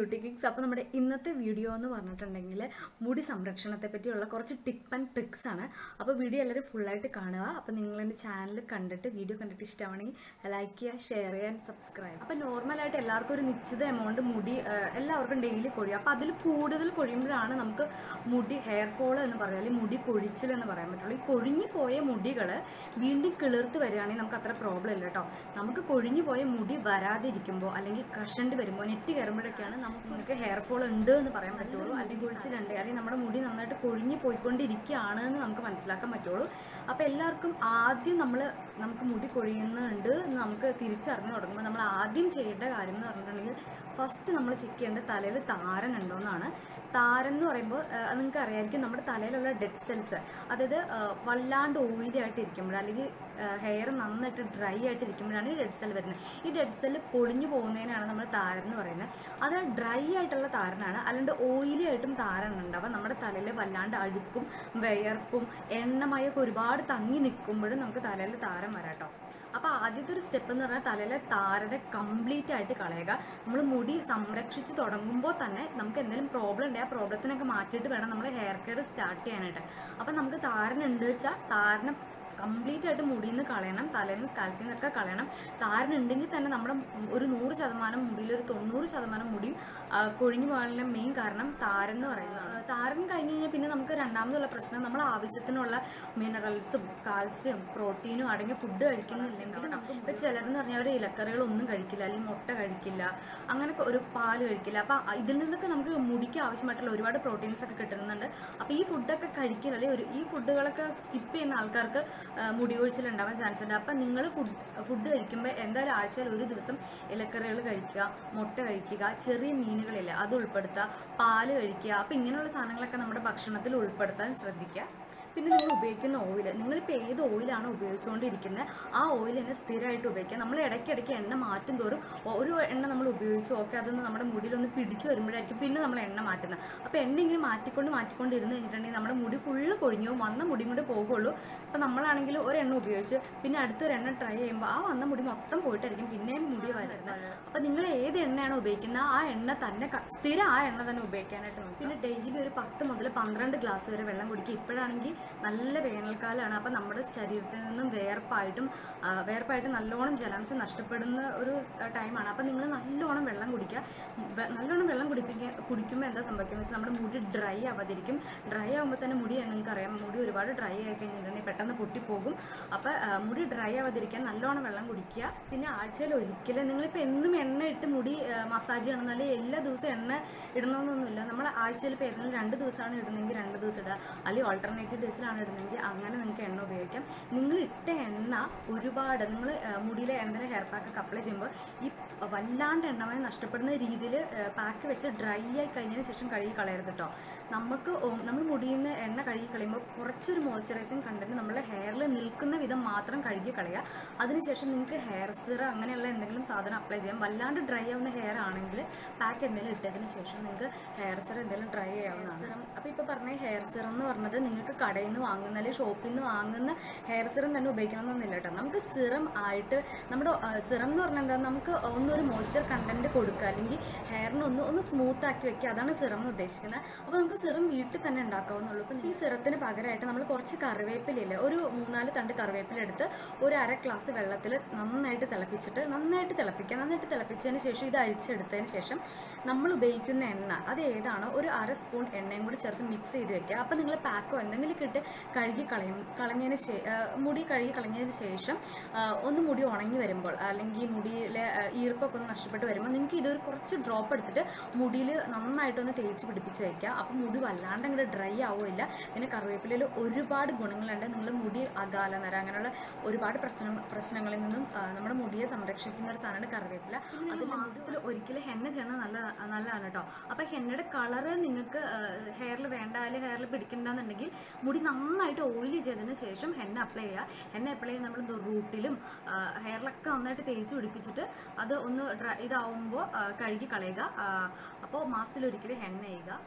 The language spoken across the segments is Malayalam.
ബ്യൂട്ടി കിക്സ് അപ്പോൾ നമ്മുടെ ഇന്നത്തെ വീഡിയോ എന്ന് പറഞ്ഞിട്ടുണ്ടെങ്കിൽ മുടി സംരക്ഷണത്തെ പറ്റിയുള്ള കുറച്ച് ടിപ്പ് ആൻഡ് ട്രിക്സ് ആണ് അപ്പോൾ വീഡിയോ എല്ലാവരും ഫുള്ളായിട്ട് കാണുക അപ്പോൾ നിങ്ങൾ എൻ്റെ ചാനൽ കണ്ടിട്ട് വീഡിയോ കണ്ടിട്ട് ഇഷ്ടമാണെങ്കിൽ ലൈക്ക് ചെയ്യുക ഷെയർ ചെയ്യാൻ സബ്സ്ക്രൈബ് അപ്പോൾ നോർമലായിട്ട് എല്ലാവർക്കും ഒരു നിശ്ചിത എമൗണ്ട് മുടി ആ, എല്ലാവർക്കും ഡെയിലി കൊഴിയും അപ്പോൾ അതിൽ കൂടുതൽ കൊഴിയുമ്പോഴാണ് നമുക്ക് മുടി ഹെയർ ഫോൾ എന്ന് പറയാം അല്ലെങ്കിൽ മുടി കൊഴിച്ചിൽ എന്ന് പറയാൻ പറ്റുള്ളൂ ഈ കൊഴിഞ്ഞു പോയ മുടികൾ വീണ്ടും കിളിർത്ത് വരികയാണെങ്കിൽ നമുക്ക് അത്ര പ്രോബ്ലം ഇല്ല കേട്ടോ നമുക്ക് കൊഴിഞ്ഞു പോയ മുടി വരാതിരിക്കുമ്പോൾ അല്ലെങ്കിൽ കഷണ്ട് വരുമ്പോൾ നെറ്റ് കയറുമ്പോഴൊക്കെയാണ് നമുക്ക് നിങ്ങൾക്ക് ഹെയർ ഫോൾ ഉണ്ട് എന്ന് പറയാൻ പറ്റുള്ളൂ അല്ലെങ്കിൽ കൊഴിച്ചിലുണ്ട് അല്ലെങ്കിൽ നമ്മുടെ മുടി നന്നായിട്ട് കൊഴിഞ്ഞു പോയിക്കൊണ്ടിരിക്കുകയാണ് എന്ന് നമുക്ക് മനസ്സിലാക്കാൻ പറ്റുള്ളൂ അപ്പോൾ എല്ലാവർക്കും ആദ്യം നമ്മൾ നമുക്ക് മുടി കൊഴിയുന്നുണ്ട് എന്ന് നമുക്ക് തിരിച്ചറിഞ്ഞു തുടങ്ങുമ്പോൾ നമ്മൾ ആദ്യം ചെയ്യേണ്ട കാര്യം എന്ന് പറഞ്ഞിട്ടുണ്ടെങ്കിൽ ഫസ്റ്റ് നമ്മൾ ചെക്ക് ചെയ്യേണ്ടത് തലയിൽ താരൻ ഉണ്ടോ എന്നാണ് താരൻ എന്ന് പറയുമ്പോൾ നിങ്ങൾക്ക് അറിയാമായിരിക്കും നമ്മുടെ തലയിലുള്ള ഡെഡ് സെൽസ് അതായത് ആ, വല്ലാണ്ട് ഓയിലി ആയിട്ട് ഇരിക്കുമ്പോൾ അല്ലെങ്കിൽ ഹെയർ നന്നായിട്ട് ഡ്രൈ ആയിട്ട് ഇരിക്കുമ്പോഴാണ് ഈ ഡെഡ് സെൽ വരുന്നത് ഈ ഡെഡ് സെൽ പൊളിഞ്ഞു പോകുന്നതിനാണ് നമ്മൾ താരൻ എന്ന് പറയുന്നത് അത് ഡ്രൈ ആയിട്ടുള്ള താരനാണ് അല്ലാണ്ട് ഓയിലി ആയിട്ടും താരൻ ഉണ്ടാവുക നമ്മുടെ തലയിൽ വല്ലാണ്ട് അഴുക്കും വിയർപ്പും എണ്ണമയൊക്കെ ഒരുപാട് തങ്ങി നിൽക്കുമ്പോഴും നമുക്ക് തലയിൽ താരം വരാട്ടോ അപ്പോൾ ആദ്യത്തെ ഒരു സ്റ്റെപ്പ് എന്ന് പറഞ്ഞാൽ തലയിലെ താരനെ കംപ്ലീറ്റ് ആയിട്ട് കളയുക നമ്മൾ മുടി സംരക്ഷിച്ച് തുടങ്ങുമ്പോൾ തന്നെ നമുക്ക് എന്തെങ്കിലും പ്രോബ്ലം ഉണ്ടെങ്കിൽ ആ പ്രോബ്ലത്തിനൊക്കെ മാറ്റിയിട്ട് വേണം നമ്മൾ ഹെയർ കെയർ സ്റ്റാർട്ട് ചെയ്യാനായിട്ട് അപ്പം നമുക്ക് താരനുണ്ട് വെച്ചാൽ താരനെ കംപ്ലീറ്റ് ആയിട്ട് മുടിയിൽ നിന്ന് കളയണം തലേന്ന് നിന്ന് സ്കാൽപ്പിൽ നിന്നൊക്കെ കളയണം താരനുണ്ടെങ്കിൽ തന്നെ നമ്മുടെ ഒരു നൂറ് ശതമാനം മുടിയിൽ ഒരു തൊണ്ണൂറ് ശതമാനം മുടിയും ആ, കൊഴിഞ്ഞു പോകാനുള്ള മെയിൻ കാരണം താരൻ എന്ന് പറയുന്നത് ആ, താരൻ കഴിഞ്ഞ് കഴിഞ്ഞാൽ പിന്നെ നമുക്ക് രണ്ടാമതുള്ള പ്രശ്നം നമ്മൾ ആവശ്യത്തിനുള്ള മിനറൽസും കാൽസ്യം പ്രോട്ടീനും അടങ്ങിയ ഫുഡ് കഴിക്കുന്നില്ലെങ്കിൽ നമുക്ക് ഇപ്പം ചിലരെന്ന് പറഞ്ഞാൽ അവർ ഇലക്കറികളൊന്നും കഴിക്കില്ല അല്ലെങ്കിൽ മുട്ട കഴിക്കില്ല അങ്ങനെയൊക്കെ ഒരു പാല് കഴിക്കില്ല അപ്പം ഇതിൽ നിന്നൊക്കെ നമുക്ക് മുടിക്ക് ആവശ്യമായിട്ടുള്ള ഒരുപാട് പ്രോട്ടീൻസ് ഒക്കെ കിട്ടുന്നുണ്ട് അപ്പോൾ ഈ ഫുഡൊക്കെ കഴിക്കില്ല അല്ലെങ്കിൽ ഒരു ഈ ഫുഡുകളൊക്കെ സ്കിപ്പ് ചെയ്യുന്ന ആൾക്കാർക്ക് ആ, മുടി കൊഴിച്ചിൽ ഉണ്ടാവാൻ ചാൻസ് ഉണ്ട് അപ്പം നിങ്ങൾ ഫുഡ് ഫുഡ് കഴിക്കുമ്പോൾ എന്തായാലും ആഴ്ചയിൽ ഒരു ദിവസം ഇലക്കറികൾ കഴിക്കുക മുട്ട കഴിക്കുക ചെറിയ മീനുകളില്ല അത് ഉൾപ്പെടുത്തുക പാല് കഴിക്കുക അപ്പം ഇങ്ങനെയുള്ള സാധനങ്ങളൊക്കെ നമ്മുടെ ഭക്ഷണത്തിൽ ഉൾപ്പെടുത്താൻ ശ്രദ്ധിക്കുക പിന്നെ നിങ്ങൾ ഉപയോഗിക്കുന്ന ഓയിൽ നിങ്ങളിപ്പോൾ ഏത് ഓയിലാണ് ഉപയോഗിച്ചുകൊണ്ടിരിക്കുന്നത് ആ ഓയിൽ തന്നെ സ്ഥിരമായിട്ട് ഉപയോഗിക്കുക നമ്മൾ ഇടയ്ക്കിടയ്ക്ക് എണ്ണ മാറ്റും തോറും ഒരു എണ്ണ നമ്മൾ ഉപയോഗിച്ച് ഓക്കെ അതൊന്ന് നമ്മുടെ മുടിയിലൊന്ന് പിടിച്ച് വരുമ്പോഴായിരിക്കും പിന്നെ നമ്മൾ എണ്ണ മാറ്റുന്നത് അപ്പോൾ എണ്ണ ഇങ്ങനെ മാറ്റിക്കൊണ്ട് മാറ്റിക്കൊണ്ട് ഇരുന്ന് കഴിഞ്ഞിട്ടുണ്ടെങ്കിൽ നമ്മുടെ മുടി ഫുള്ള് കൊഴിഞ്ഞു പോകും വന്ന മുടിയും കൂടെ പോകുള്ളൂ അപ്പോൾ നമ്മളാണെങ്കിൽ ഒരു എണ്ണ ഉപയോഗിച്ച് പിന്നെ അടുത്തൊരു എണ്ണ ട്രൈ ചെയ്യുമ്പോൾ ആ വന്ന മുടി മൊത്തം പോയിട്ടായിരിക്കും പിന്നെയും മുടി വരുന്നത് അപ്പോൾ നിങ്ങൾ ഏത് എണ്ണയാണോ ഉപയോഗിക്കുന്നത് ആ എണ്ണ തന്നെ ക- സ്ഥിരം ആ എണ്ണ തന്നെ ഉപയോഗിക്കാനായിട്ട് നോക്കുക പിന്നെ ഡെയിലി ഒരു പത്ത് മുതൽ പന്ത്രണ്ട് ഗ്ലാസ് വരെ വെള്ളം കുടിക്കുക ഇപ്പോഴാണെങ്കിൽ നല്ല വേനൽക്കാലമാണ് അപ്പോൾ നമ്മുടെ ശരീരത്തിൽ നിന്നും വേർപ്പായിട്ടും ആ, വേർപ്പായിട്ട് നല്ലോണം ജലാംശം നഷ്ടപ്പെടുന്ന ഒരു ടൈമാണ് അപ്പോൾ നിങ്ങൾ നല്ലോണം വെള്ളം കുടിക്കുക വെ- നല്ലോണം വെള്ളം കുടിപ്പിക്കുക കുടിക്കുമ്പോൾ എന്താ സംഭവിക്കുന്നത് വെച്ചാൽ നമ്മുടെ മുടി ഡ്രൈ ആവാതിരിക്കും ഡ്രൈ ആകുമ്പോൾ തന്നെ മുടി നിങ്ങൾക്ക് അറിയാം മുടി ഒരുപാട് ഡ്രൈ ആയി കഴിഞ്ഞിട്ടുണ്ടെങ്കിൽ പെട്ടെന്ന് പൊട്ടിപ്പോകും അപ്പോൾ ആ, മുടി ഡ്രൈ ആവാതിരിക്കാൻ നല്ലോണം വെള്ളം കുടിക്കുക പിന്നെ ആഴ്ചയിൽ ഒരിക്കലും നിങ്ങളിപ്പോൾ എന്നും എണ്ണ ഇട്ട് മുടി മസാജ് ചെയ്യണം അല്ലെങ്കിൽ എല്ലാ ദിവസവും എണ്ണ ഇടണമെന്നൊന്നുമില്ല നമ്മൾ ആഴ്ചയിൽ ഇപ്പോൾ ഏതെങ്കിലും രണ്ട് ദിവസമാണ് ഇടുന്നതെങ്കിൽ രണ്ട് ദിവസം ഇടുക അല്ലെങ്കിൽ ഓൾട്ടർനേറ്റീവ് ഡേയ്സിലാണ് ഇടുന്നതെങ്കിൽ അങ്ങനെ നിങ്ങൾക്ക് എണ്ണ ഉപയോഗിക്കാം നിങ്ങൾ ഇട്ട എണ്ണ ഒരുപാട് നിങ്ങൾ മുടിയിലെ എന്തെങ്കിലും ഹെയർ പാക്ക് ഒക്കെ അപ്ലൈ ചെയ്യുമ്പോൾ ഈ വല്ലാണ്ട് എണ്ണമയം നഷ്ടപ്പെടുന്ന രീതിയിൽ പാക്ക് വെച്ച് ഡ്രൈ ആയി കഴിഞ്ഞതിന് ശേഷം കഴുകി കളയരുത് കേട്ടോ നമുക്ക് ഒ- നമ്മൾ മുടിയിൽ നിന്ന് എണ്ണ കഴുകി കളയുമ്പോൾ കുറച്ചൊരു മോയ്സ്ചറൈസിങ് കണ്ടന്റ് നമ്മുടെ ഹെയറിൽ നിൽക്കുന്ന വിധം മാത്രം കഴുകി കളയുക അതിനുശേഷം നിങ്ങൾക്ക് ഹെയർ സിറ അങ്ങനെയുള്ള എന്തെങ്കിലും സാധനം അപ്ലൈ ചെയ്യാം വല്ലാണ്ട് ഡ്രൈ ആവുന്ന ഹെയർ ആണെങ്കിൽ പാക്ക് എന്തെങ്കിലും ഇട്ടതിന് ശേഷം നിങ്ങൾക്ക് ഹെയർ സിറം എന്തെങ്കിലും ഡ്രൈ ആവുന്നതാണ് സിറം അപ്പോൾ ഇപ്പോൾ പറഞ്ഞ ഹെയർ സിറം എന്ന് പറഞ്ഞത് നിങ്ങൾക്ക് കടയിൽ നിന്ന് വാങ്ങുന്ന അല്ലെങ്കിൽ ഷോപ്പിൽ നിന്ന് വാങ്ങുന്ന ഹെയർ സിറം തന്നെ ഉപയോഗിക്കണമെന്നൊന്നുമില്ല കേട്ടോ നമുക്ക് സിറം ആയിട്ട് നമ്മുടെ സിറം എന്ന് പറഞ്ഞാൽ എന്താ നമുക്ക് ഒന്നൊരു മോയ്സ്ചർ കണ്ടന്റ് കൊടുക്കുക അല്ലെങ്കിൽ ഹെയറിന് ഒന്ന് ഒന്ന് സ്മൂത്ത് ആക്കി വെക്കുക അതാണ് സിറം എന്ന് ഉദ്ദേശിക്കുന്നത് അപ്പോൾ നമുക്ക് സിറം വീട്ടിൽ തന്നെ ഉണ്ടാക്കാവുന്നുള്ളൂ ഇപ്പം ഈ സിറത്തിന് പകരമായിട്ട് നമ്മൾ കുറച്ച് കറിവേപ്പിലയില്ലേ ഒരു മൂന്നാല് തണ്ട് കറിവേപ്പില എടുത്ത് ഒരു അര ഗ്ലാസ് വെള്ളത്തിൽ നന്നായിട്ട് തിളപ്പിച്ചിട്ട് നന്നായിട്ട് തിളപ്പിക്കുക നന്നായിട്ട് തിളപ്പിച്ചതിന് ശേഷം ഇത് അരിച്ചെടുത്തതിന് ശേഷം നമ്മൾ ഉപയോഗിക്കുന്ന എണ്ണ അത് ഏതാണോ ഒരു അര സ്പൂൺ എണ്ണയും കൂടി ചേർത്ത് മിക്സ് ചെയ്ത് വെക്കുക അപ്പോൾ നിങ്ങൾ പാക്കോ എന്തെങ്കിലും ഇട്ട് കഴുകി കളയും കളഞ്ഞതിന് ശേ- ആ, മുടി കഴുകി കളഞ്ഞതിന് ശേഷം ആ, ഒന്ന് മുടി ഉണങ്ങി വരുമ്പോൾ അല്ലെങ്കിൽ മുടിയിലെ ആ, ഈർപ്പൊക്കെ ഒന്ന് നഷ്ടപ്പെട്ട് വരുമ്പോൾ നിങ്ങൾക്ക് ഇതൊരു കുറച്ച് ഡ്രോപ്പ് എടുത്തിട്ട് മുടിയിൽ നന്നായിട്ടൊന്ന് തേച്ച് പിടിപ്പിച്ച് വയ്ക്കുക അപ്പോൾ മുടി വല്ലാണ്ട് അങ്ങോട്ട് ഡ്രൈ ആവുമില്ല പിന്നെ കറിവേപ്പിലയിൽ ഒരുപാട് ഗുണങ്ങളുണ്ട് നിങ്ങൾ മുടി അകാല നര അങ്ങനെയുള്ള ഒരുപാട് പ്രശ്നം പ്രശ്നങ്ങളിൽ നിന്നും ആ, നമ്മുടെ മുടിയെ സംരക്ഷിക്കുന്ന ഒരു സാധനമാണ് കറിവേപ്പില അത് മാസത്തിൽ ഒരിക്കലും ഹെന്ന ചെയ്യണത് നല്ല നല്ലതാണ് കേട്ടോ അപ്പോൾ ഹെന്നയുടെ കളറ് നിങ്ങൾക്ക് ഹെയറിൽ വേണ്ട അല്ലെങ്കിൽ ഹെയറിൽ പിടിക്കണ്ടെന്നുണ്ടെങ്കിൽ മുടി നന്നായിട്ട് ഓയിലി ചെയ്തതിന് ശേഷം ഹെന്ന അപ്ലൈ ചെയ്യുക ഹെന്ന അപ്ലൈ ചെയ്ത് നമ്മൾ റൂട്ടിലും ഹെയറിലൊക്കെ നന്നായിട്ട് തേച്ച് പിടിപ്പിച്ചിട്ട് അത് ഒന്ന് ഡ്രൈ ഇതാവുമ്പോൾ കഴുകി കളയുക അപ്പോൾ മാസത്തിലൊരിക്കലും ഹെന്ന ചെയ്യുക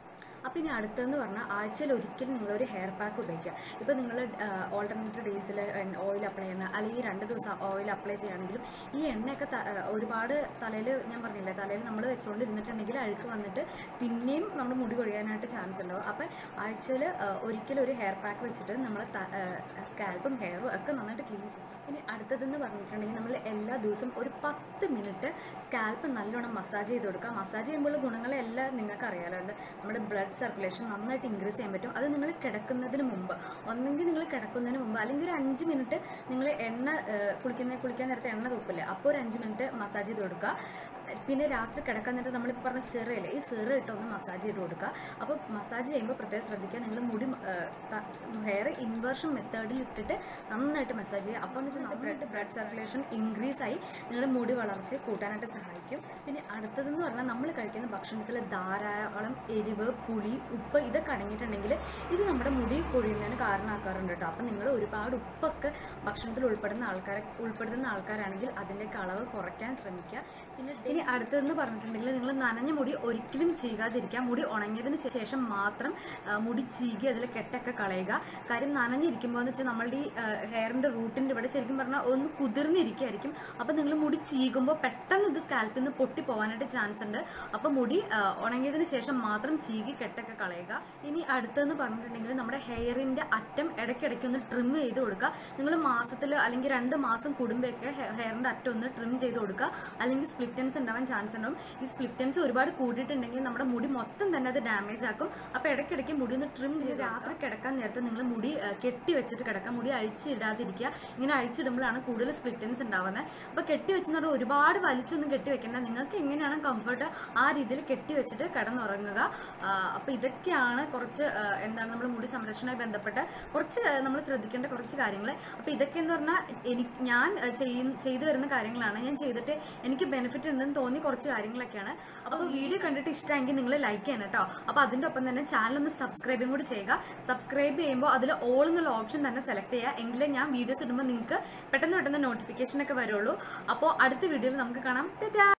അപ്പോൾ ഇനി അടുത്തെന്ന് പറഞ്ഞാൽ ആഴ്ചയിൽ ഒരിക്കലും നിങ്ങളൊരു ഹെയർ പാക്ക് ഉപയോഗിക്കുക ഇപ്പോൾ നിങ്ങൾ ഓൾട്ടർനേറ്റീവ് ഡേയ്സിൽ ഓയിൽ അപ്ലൈ ചെയ്യുന്ന അല്ലെങ്കിൽ രണ്ട് ദിവസം ഓയിൽ അപ്ലൈ ചെയ്യുകയാണെങ്കിലും ഈ എണ്ണയൊക്കെ ത- ആ, ഒരുപാട് തലയിൽ ഞാൻ പറഞ്ഞില്ലേ തലയിൽ നമ്മൾ വെച്ചുകൊണ്ട് ഇരുന്നിട്ടുണ്ടെങ്കിൽ അഴുക്ക് വന്നിട്ട് പിന്നെയും നമ്മുടെ മുടി കൊഴിയാനായിട്ട് ചാൻസ് ഉണ്ടാവും അപ്പോൾ ആഴ്ചയിൽ ഒരിക്കലും ഒരു ഹെയർ പാക്ക് വെച്ചിട്ട് നമ്മൾ സ്കാൽപ്പും ഹെയറും ഒക്കെ നന്നായിട്ട് ക്ലീൻ ചെയ്യും ഇനി അടുത്തതെന്ന് പറഞ്ഞിട്ടുണ്ടെങ്കിൽ നമ്മൾ എല്ലാ ദിവസവും ഒരു പത്ത് മിനിറ്റ് സ്കാൽപ്പ് നല്ലോണം മസാജ് ചെയ്ത് കൊടുക്കുക മസാജ് ചെയ്യുമ്പോൾ ഗുണങ്ങളെല്ലാം നിങ്ങൾക്ക് അറിയാലോ എന്ത് നമ്മുടെ ബ്ലഡ് സർക്കുലേഷൻ നന്നായിട്ട് ഇൻക്രീസ് ചെയ്യാൻ പറ്റും അത് നിങ്ങൾ കിടക്കുന്നതിന് മുമ്പ് ഒന്നെങ്കിൽ നിങ്ങൾ കിടക്കുന്നതിന് മുമ്പ് അല്ലെങ്കിൽ ഒരു അഞ്ച് മിനിറ്റ് നിങ്ങൾ എണ്ണ ഏഹ്, കുളിക്കുന്ന കുളിക്കാൻ നേരത്തെ എണ്ണ തൂക്കില്ലേ അപ്പോൾ ഒരു അഞ്ച് മിനിറ്റ് മസാജ് ചെയ്ത് കൊടുക്കുക പിന്നെ രാത്രി കിടക്കാൻ നേരത്തെ നമ്മളിപ്പോൾ പറഞ്ഞ സിറയില്ലേ ഈ സിറ ഇട്ടൊന്ന് മസാജ് ചെയ്ത് കൊടുക്കുക അപ്പോൾ മസാജ് ചെയ്യുമ്പോൾ പ്രത്യേകം ശ്രദ്ധിക്കുക നിങ്ങൾ മുടി ഹെയർ ഇൻവേർഷൻ മെത്തേഡിൽ ഇട്ടിട്ട് നന്നായിട്ട് മസാജ് ചെയ്യുക അപ്പോൾ എന്ന് വെച്ചാൽ നന്നായിട്ട് ബ്ലഡ് സർക്കുലേഷൻ ഇൻക്രീസ് ആയി നിങ്ങളുടെ മുടി വളർച്ച കൂട്ടാനായിട്ട് സഹായിക്കും പിന്നെ അടുത്തതെന്ന് പറഞ്ഞാൽ നമ്മൾ കഴിക്കുന്ന ഭക്ഷണത്തിൽ ധാരാളം എരിവ് പുളി ഉപ്പ് ഇതൊക്കെ അടങ്ങിയിട്ടുണ്ടെങ്കിൽ ഇത് നമ്മുടെ മുടി കൊഴിയുന്നതിന് കാരണമാക്കാറുണ്ട് കേട്ടോ അപ്പം നിങ്ങൾ ഒരുപാട് ഉപ്പൊക്കെ ഭക്ഷണത്തിൽ ഉൾപ്പെടുന്ന ആൾക്കാരെ ഉൾപ്പെടുത്തുന്ന ആൾക്കാരാണെങ്കിൽ അതിൻ്റെയൊക്കെ അളവ് കുറയ്ക്കാൻ ശ്രമിക്കുക പിന്നെ ഇനി അടുത്തതെന്ന് പറഞ്ഞിട്ടുണ്ടെങ്കിൽ നിങ്ങൾ നനഞ്ഞ മുടി ഒരിക്കലും ചീകാതിരിക്കുക മുടി ഉണങ്ങിയതിന് ശേഷം മാത്രം ആ, മുടി ചീകി അതിൽ കെട്ടൊക്കെ കളയുക കാര്യം നനഞ്ഞിരിക്കുമ്പോൾ എന്ന് വെച്ചാൽ നമ്മളുടെ ഈ ഹെയറിൻ്റെ റൂട്ടിൻ്റെ ഇവിടെ ശരിക്കും പറഞ്ഞാൽ ഒന്ന് കുതിർന്നിരിക്കുകയായിരിക്കും അപ്പോൾ നിങ്ങൾ മുടി ചീകുമ്പോൾ പെട്ടെന്ന് ഇത് സ്കാൽപ്പിൽ നിന്ന് പൊട്ടി പോകാനായിട്ട് ചാൻസ് ഉണ്ട് അപ്പോൾ മുടി ആ, ഉണങ്ങിയതിന് ശേഷം മാത്രം ചീകി കെട്ടൊക്കെ കളയുക ഇനി അടുത്തതെന്ന് പറഞ്ഞിട്ടുണ്ടെങ്കിൽ നമ്മുടെ ഹെയറിൻ്റെ അറ്റം ഇടയ്ക്കിടയ്ക്ക് ഒന്ന് ട്രിം ചെയ്ത് കൊടുക്കുക നിങ്ങൾ മാസത്തിൽ അല്ലെങ്കിൽ രണ്ട് മാസം കൂടുമ്പോഴൊക്കെ ഹെയറിൻ്റെ അറ്റം ഒന്ന് ട്രിം ചെയ്ത് കൊടുക്കുക അല്ലെങ്കിൽ സ്പ്ലിറ്റൻസ് ഉണ്ടാവാൻ ചാൻസ് ഉണ്ടാവും ഈ സ്പ്ലിറ്റൻസ് ഒരുപാട് കൂടിയിട്ടുണ്ടെങ്കിൽ നമ്മുടെ മുടി മൊത്തം തന്നെ അത് ഡാമേജ് ആക്കും അപ്പോൾ ഇടയ്ക്കിടയ്ക്ക് മുടി ഒന്ന് ട്രിം ചെയ്ത് രാത്രി കിടക്കാൻ നേരത്തെ നിങ്ങൾ മുടി ആ, കെട്ടി വെച്ചിട്ട് കിടക്കുക മുടി അഴിച്ചിടാതിരിക്കുക ഇങ്ങനെ അഴിച്ചിടുമ്പോഴാണ് കൂടുതൽ സ്പ്ലിറ്റൻസ് ഉണ്ടാവുന്നത് അപ്പോൾ കെട്ടി വെച്ചെന്ന് പറഞ്ഞാൽ ഒരുപാട് വലിച്ചൊന്നും കെട്ടി വെക്കേണ്ട നിങ്ങൾക്ക് എങ്ങനെയാണ് കംഫർട്ട് ആ രീതിയിൽ കെട്ടി വെച്ചിട്ട് കിടന്നുറങ്ങുക അപ്പോൾ ഇതൊക്കെയാണ് കുറച്ച് ആ, എന്താണ് നമ്മൾ മുടി സംരക്ഷണവുമായി ബന്ധപ്പെട്ട് കുറച്ച് നമ്മൾ ശ്രദ്ധിക്കേണ്ട കുറച്ച് കാര്യങ്ങൾ അപ്പോൾ ഇതൊക്കെ എന്ന് പറഞ്ഞാൽ എനിക്ക് ഞാൻ ആ, ചെയ്യ ചെയ്തു വരുന്ന കാര്യങ്ങളാണ് ഞാൻ ചെയ്തിട്ട് എനിക്ക് ബെനിഫിറ്റ് ഉണ്ടെന്ന് തോന്നിയ കുറച്ച് കാര്യങ്ങളൊക്കെയാണ് അപ്പോൾ വീഡിയോ കണ്ടിട്ട് ഇഷ്ടമെങ്കിൽ നിങ്ങൾ ലൈക്ക് ചെയ്യണം കേട്ടോ അപ്പോൾ അതിൻ്റെ ഒപ്പം തന്നെ ചാനൽ ഒന്ന് സബ്സ്ക്രൈബും കൂടി ചെയ്യുക സബ്സ്ക്രൈബ് ചെയ്യുമ്പോൾ അതിൽ ഓൾ എന്നുള്ള ഓപ്ഷൻ തന്നെ സെലക്ട് ചെയ്യുക എങ്കിലേ ഞാൻ വീഡിയോസ് ഇടുമ്പോൾ നിങ്ങൾക്ക് പെട്ടെന്ന് പെട്ടെന്ന് നോട്ടിഫിക്കേഷൻ ഒക്കെ വരുള്ളൂ അപ്പോൾ അടുത്ത വീഡിയോയിൽ നമുക്ക് കാണാം ടാറ്റാ